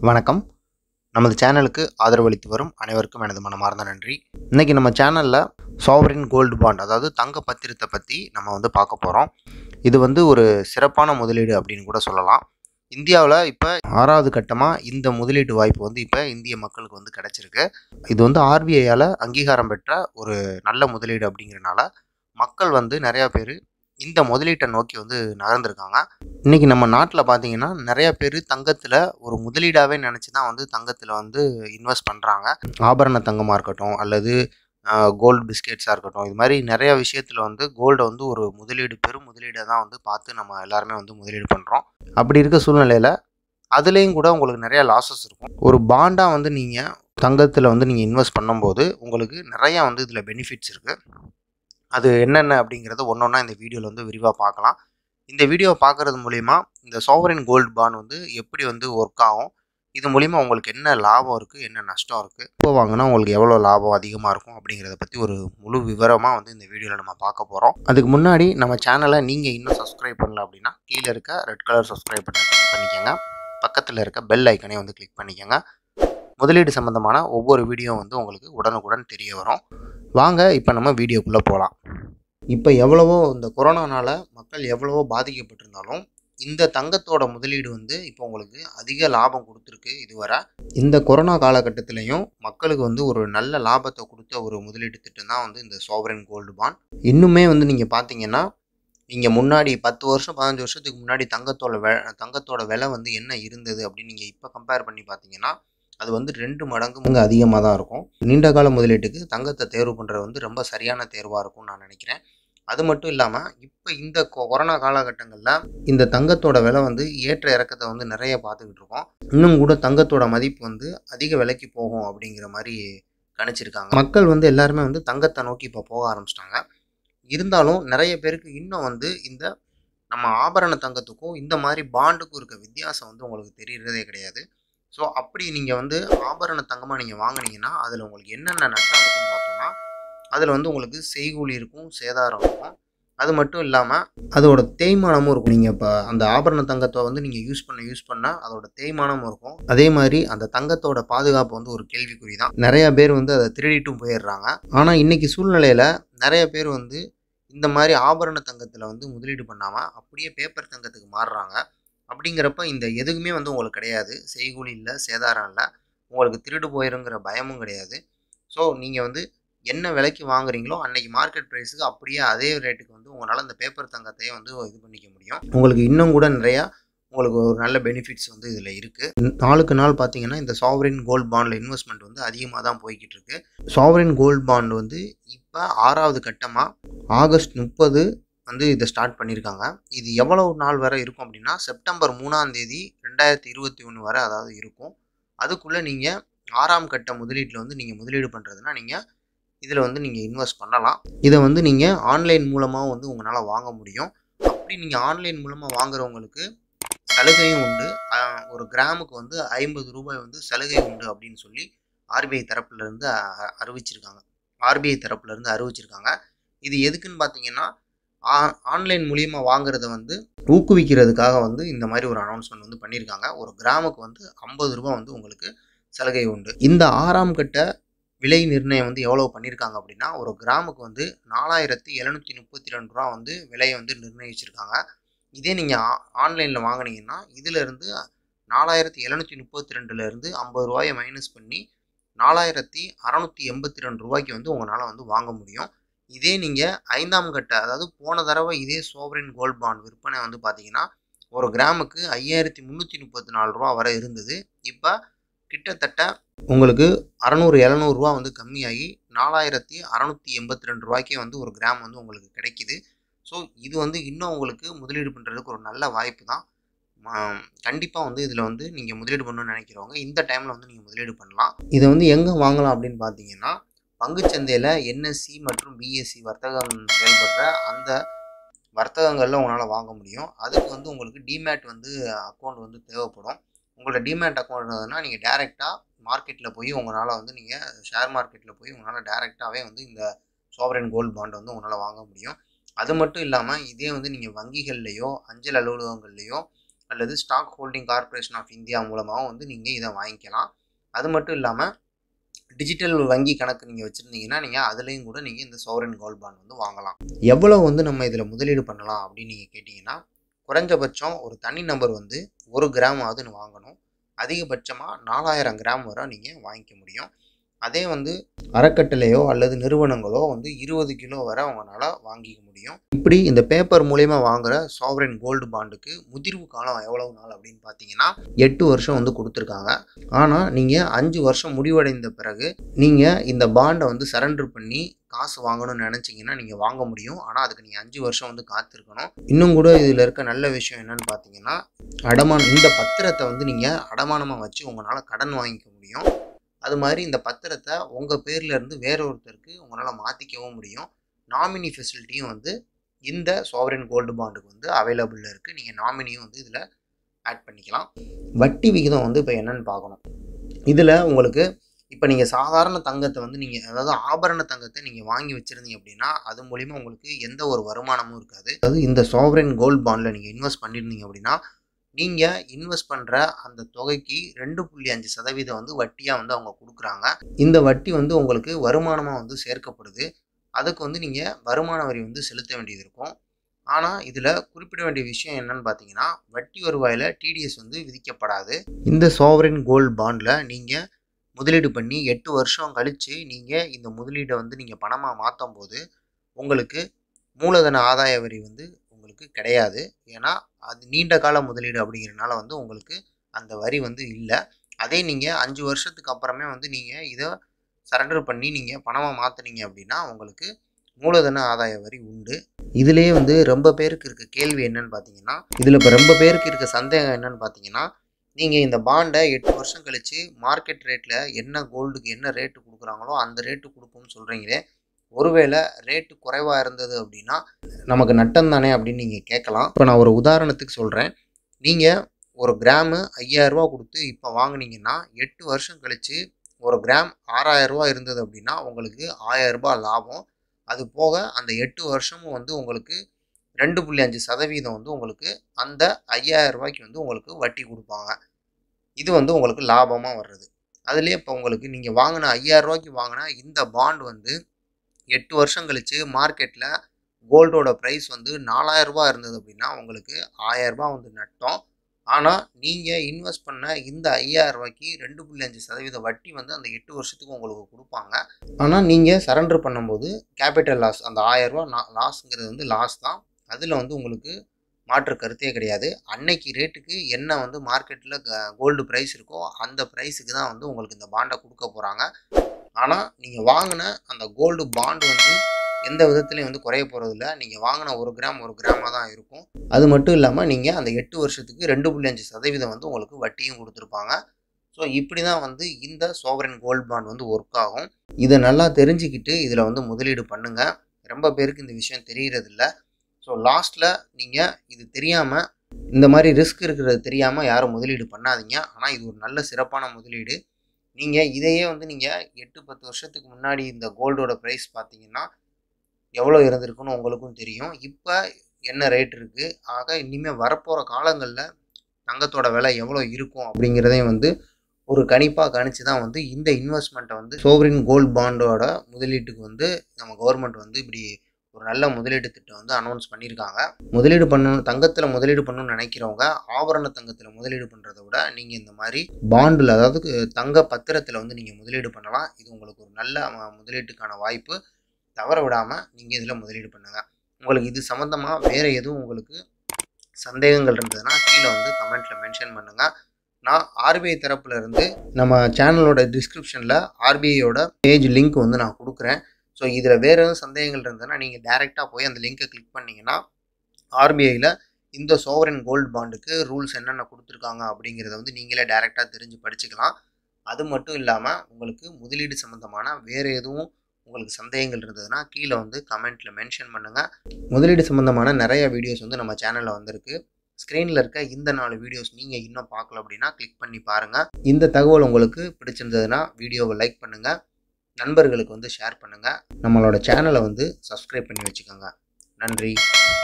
வணக்கம் நமது சேனலுக்கு ஆதரவளித்து வரும் அனைவருக்கும் எனது மனமார்ந்த நன்றி இன்றைக்கி நம்ம சேனலில் சாவரின் கோல்டு பாண்ட் அதாவது தங்க பத்திரத்தை பற்றி நம்ம வந்து பார்க்க போகிறோம் இது வந்து ஒரு சிறப்பான முதலீடு அப்படின்னு கூட சொல்லலாம் இந்தியாவில் இப்போ ஆறாவது கட்டமாக இந்த முதலீட்டு வாய்ப்பு வந்து இப்போ இந்திய மக்களுக்கு வந்து கிடச்சிருக்கு இது வந்து ஆர்பிஐயால் அங்கீகாரம் பெற்ற ஒரு நல்ல முதலீடு அப்படிங்கிறனால மக்கள் வந்து நிறையா பேர் இந்த முதலீட்டை நோக்கி வந்து நகர்ந்துருக்காங்க இன்றைக்கி நம்ம நாட்டில் பார்த்தீங்கன்னா நிறைய பேர் தங்கத்தில் ஒரு முதலீடாகவே நினச்சி தான் வந்து தங்கத்தில் வந்து இன்வெஸ்ட் பண்ணுறாங்க ஆபரண தங்கமாக இருக்கட்டும் அல்லது கோல்டு பிஸ்கெட்ஸாக இருக்கட்டும் இது மாதிரி நிறைய விஷயத்தில் வந்து கோல்டை வந்து ஒரு முதலீடு பெரும் முதலீடை தான் வந்து பார்த்து நம்ம எல்லாருமே வந்து முதலீடு பண்ணுறோம் அப்படி இருக்க சூழ்நிலையில் அதுலேயும் கூட உங்களுக்கு நிறைய லாஸஸ் இருக்கும் ஒரு பாண்டாக வந்து நீங்கள் தங்கத்தில் வந்து நீங்கள் இன்வெஸ்ட் பண்ணும்போது உங்களுக்கு நிறையா வந்து இதில் பெனிஃபிட்ஸ் இருக்குது அது என்னென்ன அப்படிங்கிறத ஒன்று ஒன்றா இந்த வீடியோவில் வந்து விரிவாக பார்க்கலாம் இந்த வீடியோவை பார்க்குறது மூலிமா இந்த சாவரின் கோல்டு பாண்ட் வந்து எப்படி வந்து ஒர்க் ஆகும் இது மூலிமா உங்களுக்கு என்ன லாபம் இருக்குது என்ன நஷ்டம் இருக்குது இப்போ வாங்கினா உங்களுக்கு எவ்வளோ லாபம் அதிகமாக இருக்கும் அப்படிங்கிறத பற்றி ஒரு முழு விவரமாக வந்து இந்த வீடியோவில் நம்ம பார்க்க போகிறோம் அதுக்கு முன்னாடி நம்ம சேனலை நீங்கள் இன்னும் சப்ஸ்கிரைப் பண்ணல அப்படின்னா கீழே இருக்க ரெட் கலர் சப்ஸ்கிரைப் பண்ண கிளிக் பண்ணிக்கோங்க பக்கத்தில் இருக்க பெல் ஐக்கனே வந்து கிளிக் பண்ணிக்கோங்க முதலீடு சம்மந்தமான ஒவ்வொரு வீடியோ வந்து உங்களுக்கு உடனுக்குடன் தெரிய வரும் வாங்க இப்போ நம்ம வீடியோக்குள்ளே போகலாம் இப்போ எவ்வளவோ இந்த கொரோனானால் மக்கள் எவ்வளவோ பாதிக்கப்பட்டிருந்தாலும் இந்த தங்கத்தோட முதலீடு வந்து இப்போ உங்களுக்கு அதிக லாபம் கொடுத்துருக்கு இதுவரை இந்த கொரோனா காலகட்டத்திலையும் மக்களுக்கு வந்து ஒரு நல்ல லாபத்தை கொடுத்த ஒரு முதலீட்டு திட்டம் தான் வந்து இந்த சோவரன் கோல்டு பாண்ட் இன்னுமே வந்து நீங்கள் பார்த்தீங்கன்னா இங்கே முன்னாடி பத்து வருஷம் பதினஞ்சு வருஷத்துக்கு முன்னாடி தங்கத்தோட வெ தங்கத்தோட விலை வந்து என்ன இருந்தது அப்படின்னு நீங்கள் இப்போ கம்பேர் பண்ணி பார்த்தீங்கன்னா அது வந்து ரெண்டு மடங்கு அதிகமாக தான் இருக்கும் நீண்ட கால முதலீட்டுக்கு தங்கத்தை தேர்வு பண்ணுறது வந்து ரொம்ப சரியான தேர்வாக இருக்கும்னு நான் நினைக்கிறேன் அது மட்டும் இல்லாமல் இப்போ இந்த கொரோனா காலகட்டங்களில் இந்த தங்கத்தோட விலை வந்து ஏற்ற இறக்கத்தை வந்து நிறைய பார்த்துக்கிட்டு இருக்கோம் இன்னும் கூட தங்கத்தோட மதிப்பு வந்து அதிக விலைக்கு போகும் அப்படிங்கிற மாதிரி கணிச்சிருக்காங்க மக்கள் வந்து எல்லாருமே வந்து தங்கத்தை நோக்கி இப்போ போக ஆரம்பிச்சிட்டாங்க இருந்தாலும் நிறைய பேருக்கு இன்னும் வந்து இந்த நம்ம ஆபரண தங்கத்துக்கும் இந்த மாதிரி பாண்டுக்கும் இருக்க வித்தியாசம் வந்து உங்களுக்கு தெரியறதே கிடையாது ஸோ அப்படி நீங்கள் வந்து ஆபரண தங்கமாக நீங்கள் வாங்கினீங்கன்னா அதில் உங்களுக்கு என்னென்ன நஷ்டம் இருக்குன்னு பார்த்தோம்னா அதில் வந்து உங்களுக்கு செய்கூலி இருக்கும் சேதாரம் இருக்கும் அது மட்டும் இல்லாமல் அதோட தேய்மானமும் இருக்கும் நீங்கள் இப்போ அந்த ஆபரண தங்கத்தை வந்து நீங்கள் யூஸ் பண்ண யூஸ் பண்ணால் அதோட தேய்மானமும் இருக்கும் அதே மாதிரி அந்த தங்கத்தோட பாதுகாப்பு வந்து ஒரு கேள்விக்குறி தான் நிறைய பேர் வந்து அதை திருடிட்டும் போயிடுறாங்க ஆனால் இன்றைக்கி சூழ்நிலையில் நிறைய பேர் வந்து இந்த மாதிரி ஆபரண தங்கத்தில் வந்து முதலீடு பண்ணாமல் அப்படியே பேப்பர் தங்கத்துக்கு மாறுறாங்க அப்படிங்கிறப்ப இந்த எதுக்குமே வந்து உங்களுக்கு கிடையாது செய்கூலி இல்லை சேதாரம் இல்லை உங்களுக்கு திருடு போயிருங்கிற பயமும் கிடையாது ஸோ நீங்கள் வந்து என்ன விலைக்கு வாங்குறீங்களோ அன்னைக்கு மார்க்கெட் ப்ரைஸுக்கு அப்படியே அதே ரேட்டுக்கு வந்து உங்களால் அந்த பேப்பர் தங்கத்தையே வந்து இது பண்ணிக்க முடியும் உங்களுக்கு இன்னும் கூட நிறையா உங்களுக்கு ஒரு நல்ல பெனிஃபிட்ஸ் வந்து இதில் இருக்குது நாளுக்கு நாள் பார்த்தீங்கன்னா இந்த சாவரின் கோல்டு பாண்டில் இன்வெஸ்ட்மெண்ட் வந்து அதிகமாக தான் போய்கிட்டு இருக்கு சாவரின் கோல்டு பாண்ட் வந்து இப்போ ஆறாவது கட்டமாக ஆகஸ்ட் முப்பது வந்து இதை ஸ்டார்ட் பண்ணியிருக்காங்க இது எவ்வளவு நாள் வரை இருக்கும் அப்படின்னா செப்டம்பர் மூணாம் தேதி ரெண்டாயிரத்தி இருபத்தி ஒன்று வரை அதாவது இருக்கும் அதுக்குள்ளே நீங்கள் ஆறாம் கட்ட முதலீட்டில் வந்து நீங்கள் முதலீடு பண்ணுறதுனா நீங்கள் இதில் வந்து நீங்கள் இன்வெஸ்ட் பண்ணலாம் இதை வந்து நீங்கள் ஆன்லைன் மூலமாக வந்து உங்களால் வாங்க முடியும் அப்படி நீங்கள் ஆன்லைன் மூலமாக வாங்குறவங்களுக்கு சலுகையும் உண்டு ஒரு கிராமுக்கு வந்து ஐம்பது ரூபாய் வந்து சலுகை உண்டு அப்படின்னு சொல்லி ஆர்பிஐ தரப்புலேருந்து அறிவிச்சிருக்காங்க ஆர்பிஐ தரப்புலேருந்து அறிவிச்சிருக்காங்க இது எதுக்குன்னு பார்த்தீங்கன்னா ஆன்லைன் மூலியமாக வாங்குறத வந்து ஊக்குவிக்கிறதுக்காக வந்து இந்த மாதிரி ஒரு அனௌன்ஸ்மெண்ட் வந்து பண்ணியிருக்காங்க ஒரு கிராமுக்கு வந்து ஐம்பது ரூபா வந்து உங்களுக்கு சலுகை உண்டு இந்த ஆறாம் கட்ட விலை நிர்ணயம் வந்து எவ்வளோ பண்ணியிருக்காங்க அப்படின்னா ஒரு கிராமுக்கு வந்து நாலாயிரத்தி எழுநூற்றி முப்பத்தி ரெண்டு ரூபா வந்து விலையை வந்து நிர்ணயிச்சிருக்காங்க இதே நீங்கள் ஆன்லைனில் வாங்கினீங்கன்னா இதிலேருந்து நாலாயிரத்தி எழுநூற்றி முப்பத்தி ரெண்டுலேருந்து ஐம்பது ரூபாயை மைனஸ் பண்ணி நாலாயிரத்தி அறநூற்றி எண்பத்தி ரெண்டு ரூபாய்க்கு வந்து உங்களால் வந்து வாங்க முடியும் இதே நீங்கள் ஐந்தாம் கட்ட அதாவது போன தடவை இதே சோவரின் கோல்ட் பாண்ட் விற்பனை வந்து பார்த்தீங்கன்னா ஒரு கிராமுக்கு ஐயாயிரத்தி முந்நூற்றி முப்பத்தி நாலு ரூபா வரை இருந்தது இப்போ கிட்டத்தட்ட உங்களுக்கு அறநூறு எழுநூறுவா வந்து கம்மியாகி நாலாயிரத்தி அறநூற்றி எண்பத்தி ரெண்டு ரூபாய்க்கே வந்து ஒரு கிராம் வந்து உங்களுக்கு கிடைக்கிது ஸோ இது வந்து இன்னும் உங்களுக்கு முதலீடு பண்ணுறதுக்கு ஒரு நல்ல வாய்ப்பு தான் கண்டிப்பாக வந்து இதில் வந்து நீங்கள் முதலீடு பண்ணணும்னு நினைக்கிறவங்க இந்த டைமில் வந்து நீங்கள் முதலீடு பண்ணலாம் இதை வந்து எங்கே வாங்கலாம் அப்படின்னு பார்த்தீங்கன்னா பங்குச்சந்தையில் என்எஸ்சி மற்றும் பிஎஸ்சி வர்த்தகம் செயல்படுற அந்த வர்த்தகங்களில் உங்களால் வாங்க முடியும் அதுக்கு வந்து உங்களுக்கு டிமேட் வந்து அக்கௌண்ட் வந்து தேவைப்படும் உங்களோட டிமேட் அக்கௌண்ட் இருந்ததுன்னா நீங்கள் டேரெக்டாக மார்க்கெட்டில் போய் உங்களால் வந்து நீங்கள் ஷேர் மார்க்கெட்டில் போய் உங்களால் டேரெக்டாகவே வந்து இந்த சோவரன் கோல்டு பாண்டை வந்து உங்களால் வாங்க முடியும் அது மட்டும் இல்லாமல் இதே வந்து நீங்கள் வங்கிகள்லையோ அஞ்சல் அலுவலகங்கள்லையோ அல்லது stock holding corporation of India மூலமாகவும் வந்து நீங்கள் இதை வாங்கிக்கலாம் அது மட்டும் இல்லாமல் டிஜிட்டல் வங்கி கணக்கு நீங்கள் வச்சுருந்தீங்கன்னா நீங்கள் அதுலேயும் கூட நீங்கள் இந்த சோவரன் கோல்ட் பாண்ட் வந்து வாங்கலாம் எவ்வளோ வந்து நம்ம இதில் முதலீடு பண்ணலாம் அப்படின்னு நீங்கள் கேட்டிங்கன்னா குறைஞ்சபட்சம் ஒரு தனி நபர் வந்து ஒரு கிராமாவது வாங்கணும் அதிகபட்சமாக நாலாயிரம் கிராம் வரை நீங்கள் வாங்கிக்க முடியும் அதே வந்து அறக்கட்டளையோ அல்லது நிறுவனங்களோ வந்து இருபது கிலோ வரை அவங்களால வாங்கிக்க முடியும் இப்படி இந்த பேப்பர் மூலயமா வாங்குற சாவரன் கோல்டு பாண்டுக்கு முதிர்வு காலம் எவ்வளவு நாள் அப்படின்னு பார்த்தீங்கன்னா எட்டு வருஷம் வந்து கொடுத்துருக்காங்க ஆனால் நீங்கள் அஞ்சு வருஷம் முடிவடைந்த பிறகு நீங்கள் இந்த பாண்டை வந்து சரண்டர் பண்ணி காசு வாங்கணும்னு நினச்சிங்கன்னா நீங்கள் வாங்க முடியும் ஆனால் அதுக்கு நீங்கள் அஞ்சு வருஷம் வந்து காத்திருக்கணும் இன்னும் கூட இதில் இருக்க நல்ல விஷயம் என்னன்னு பார்த்தீங்கன்னா அடமானம் இந்த பத்திரத்தை வந்து நீங்கள் அடமானமாக வச்சு உங்களால் கடன் வாங்கிக்க முடியும் அது மாதிரி இந்த பத்திரத்தை உங்கள் பேரில் இருந்து வேற ஒருத்தருக்கு உங்களால் மாற்றிக்கவும் முடியும் நாமினி ஃபெசிலிட்டியும் வந்து இந்த சோவரன் கோல்டு பாண்டுக்கு வந்து அவைலபிளில் இருக்குது நீங்கள் நாமினியும் வந்து இதில் ஆட் பண்ணிக்கலாம் வட்டி விகிதம் வந்து இப்போ என்னன்னு பார்க்கணும் இதில் உங்களுக்கு இப்போ நீங்கள் சாதாரண தங்கத்தை வந்து நீங்கள் அதாவது ஆபரண தங்கத்தை நீங்கள் வாங்கி வச்சுருந்தீங்க அப்படின்னா அது மூலிமா உங்களுக்கு எந்த ஒரு வருமானமும் இருக்காது அதாவது இந்த சோவரன் கோல்டு பாண்டில் நீங்கள் இன்வெஸ்ட் பண்ணியிருந்தீங்க அப்படின்னா நீங்கள் இன்வெஸ்ட் பண்ணுற அந்த தொகைக்கு ரெண்டு புள்ளி அஞ்சு சதவீதம் வந்து வட்டியாக வந்து அவங்க கொடுக்குறாங்க இந்த வட்டி வந்து உங்களுக்கு வருமானமாக வந்து சேர்க்கப்படுது அதுக்கு வந்து நீங்கள் வருமான வரி வந்து செலுத்த வேண்டியது இருக்கும் ஆனால் இதில் குறிப்பிட வேண்டிய விஷயம் என்னன்னு பார்த்தீங்கன்னா வட்டி வருவாயில் டிடிஎஸ் வந்து விதிக்கப்படாது இந்த சோவரின் கோல்டு பாண்டில் நீங்கள் முதலீடு பண்ணி எட்டு வருஷம் கழித்து நீங்கள் இந்த முதலீடை வந்து நீங்கள் பணமாக மாற்றும் போது உங்களுக்கு மூலதன ஆதாய வரி வந்து உங்களுக்கு கிடையாது ஏன்னா அது நீண்ட கால முதலீடு அப்படிங்கிறனால வந்து உங்களுக்கு அந்த வரி வந்து இல்லை அதே நீங்கள் அஞ்சு வருஷத்துக்கு அப்புறமே வந்து நீங்கள் இதை சரண்டர் பண்ணி நீங்கள் பணமாக மாற்றுனீங்க அப்படின்னா உங்களுக்கு மூலதன ஆதாய வரி உண்டு இதுலேயே வந்து ரொம்ப பேருக்கு இருக்க கேள்வி என்னன்னு பார்த்தீங்கன்னா இதில் இப்போ ரொம்ப பேருக்கு இருக்க சந்தேகம் என்னன்னு பார்த்தீங்கன்னா நீங்கள் இந்த பாண்டை எட்டு வருஷம் கழித்து மார்க்கெட் ரேட்டில் என்ன கோல்டுக்கு என்ன ரேட்டு கொடுக்குறாங்களோ அந்த ரேட்டு கொடுப்போம்னு சொல்கிறீங்களே ஒருவேளை ரேட்டு குறைவாக இருந்தது அப்படின்னா நமக்கு நட்டம் தானே அப்படின்னு நீங்கள் கேட்கலாம் இப்போ நான் ஒரு உதாரணத்துக்கு சொல்கிறேன் நீங்கள் ஒரு கிராமு ஐயாயிரரூவா கொடுத்து இப்போ வாங்குனீங்கன்னா எட்டு வருஷம் கழித்து ஒரு கிராம் ஆறாயிரரூவா இருந்தது அப்படின்னா உங்களுக்கு ஆயிரரூபா லாபம் அது போக அந்த எட்டு வருஷமும் வந்து உங்களுக்கு ரெண்டு புள்ளி அஞ்சு சதவீதம் வந்து உங்களுக்கு அந்த ஐயாயிரம் ரூபாய்க்கு வந்து உங்களுக்கு வட்டி கொடுப்பாங்க இது வந்து உங்களுக்கு லாபமாக வர்றது அதுலேயே இப்போ உங்களுக்கு நீங்கள் வாங்கின ஐயாயிரம் ரூபாய்க்கு வாங்கின இந்த பாண்ட் வந்து எட்டு வருஷம் கழித்து மார்க்கெட்டில் கோல்டோட ப்ரைஸ் வந்து நாலாயிரம் ரூபாய் இருந்தது அப்படின்னா உங்களுக்கு ஆயிரம் ரூபாய் வந்து நட்டம் ஆனால் நீங்கள் இன்வெஸ்ட் பண்ண இந்த ஐயாயிரம் ரூபாய்க்கு ரெண்டு புள்ளி அஞ்சு சதவீத வட்டி வந்து அந்த எட்டு வருஷத்துக்கு உங்களுக்கு கொடுப்பாங்க ஆனால் நீங்கள் சரண்டர் பண்ணும்போது கேபிட்டல் லாஸ் அந்த ஆயிரம் ரூபா லாஸ்ங்கிறது வந்து லாஸ் தான் அதில் வந்து உங்களுக்கு மாற்று கருத்தே கிடையாது அன்னைக்கு ரேட்டுக்கு என்ன வந்து மார்க்கெட்டில் கோல்டு ப்ரைஸ் இருக்கோ அந்த ப்ரைஸுக்கு தான் வந்து உங்களுக்கு இந்த பாண்டை கொடுக்க போகிறாங்க ஆனால் நீங்கள் வாங்கின அந்த கோல்டு பாண்டு வந்து எந்த விதத்துலையும் வந்து குறைய போகிறதில்ல நீங்கள் வாங்கின ஒரு கிராம் ஒரு கிராமாக தான் இருக்கும் அது மட்டும் இல்லாமல் நீங்கள் அந்த எட்டு வருஷத்துக்கு ரெண்டு புள்ளி அஞ்சு சதவீதம் வந்து உங்களுக்கு வட்டியும் கொடுத்துருப்பாங்க ஸோ இப்படி தான் வந்து இந்த சோவரன் கோல்டு பாண்ட் வந்து ஒர்க் ஆகும் இதை நல்லா தெரிஞ்சுக்கிட்டு இதில் வந்து முதலீடு பண்ணுங்கள் ரொம்ப பேருக்கு இந்த விஷயம் தெரியறதில்ல ஸோ லாஸ்ட்டில் நீங்கள் இது தெரியாமல் இந்த மாதிரி ரிஸ்க் இருக்கிறது தெரியாமல் யாரும் முதலீடு பண்ணாதீங்க ஆனால் இது ஒரு நல்ல சிறப்பான முதலீடு நீங்கள் இதையே வந்து நீங்கள் எட்டு பத்து வருஷத்துக்கு முன்னாடி இந்த கோல்டோட ப்ரைஸ் பார்த்தீங்கன்னா எவ்வளோ இருந்திருக்குன்னு உங்களுக்கும் தெரியும் இப்போ என்ன ரேட் இருக்குது ஆக இனிமேல் வரப்போகிற காலங்களில் தங்கத்தோட விலை எவ்வளோ இருக்கும் அப்படிங்கிறதையும் வந்து ஒரு கணிப்பாக கணிச்சு தான் வந்து இந்த இன்வெஸ்ட்மெண்ட்டை வந்து சோவரின் கோல்டு பாண்டோட முதலீட்டுக்கு வந்து நம்ம கவர்மெண்ட் வந்து இப்படி ஒரு நல்ல முதலீடு திட்டம் வந்து அனௌன்ஸ் பண்ணியிருக்காங்க முதலீடு பண்ணணும் தங்கத்தில் முதலீடு பண்ணணும்னு நினைக்கிறவங்க ஆபரண தங்கத்தில் முதலீடு பண்ணுறத விட நீங்கள் இந்த மாதிரி பாண்டில் அதாவது தங்க பத்திரத்தில் வந்து நீங்கள் முதலீடு பண்ணலாம் இது உங்களுக்கு ஒரு நல்ல அஹ், முதலீட்டுக்கான வாய்ப்பு தவற விடாமல் நீங்கள் இதில் முதலீடு பண்ணுங்கள் உங்களுக்கு இது சம்மந்தமாக வேறு எதுவும் உங்களுக்கு சந்தேகங்கள் இருந்ததுன்னா கீழே வந்து கமெண்ட்டில் மென்ஷன் பண்ணுங்கள் நான் ஆர்பிஐ தரப்புல இருந்து நம்ம சேனலோட டிஸ்கிரிப்ஷனில் ஆர்பிஐயோட பேஜ் லிங்க் வந்து நான் கொடுக்குறேன் ஸோ இதில் வேறு எதுவும் சந்தேகங்கள் இருந்ததுன்னா நீங்கள் டேரெக்டாக போய் அந்த லிங்கை கிளிக் பண்ணிங்கன்னா ஆர்பிஐயில் இந்த சோவரன் கோல்டு பாண்டுக்கு ரூல்ஸ் என்னென்ன கொடுத்துருக்காங்க அப்படிங்கிறத வந்து நீங்களே டேரெக்டாக தெரிஞ்சு படிச்சுக்கலாம் அது மட்டும் இல்லாமல் உங்களுக்கு முதலீடு சம்மந்தமான வேறு எதுவும் உங்களுக்கு சந்தேகங்கள் இருந்ததுன்னா கீழே வந்து கமெண்ட்டில் மென்ஷன் பண்ணுங்கள் முதலீடு சம்மந்தமான நிறைய வீடியோஸ் வந்து நம்ம சேனலில் வந்திருக்கு ஸ்க்ரீனில் இருக்க இந்த நாலு வீடியோஸ் நீங்கள் இன்னும் பார்க்கல அப்படின்னா கிளிக் பண்ணி பாருங்கள் இந்த தகவல் உங்களுக்கு பிடிச்சிருந்ததுன்னா வீடியோவை லைக் பண்ணுங்கள் நண்பர்களுக்கு வந்து ஷேர் பண்ணுங்கள் நம்மளோட சேனலை வந்து சப்ஸ்கிரைப் பண்ணி வச்சுக்கோங்க நன்றி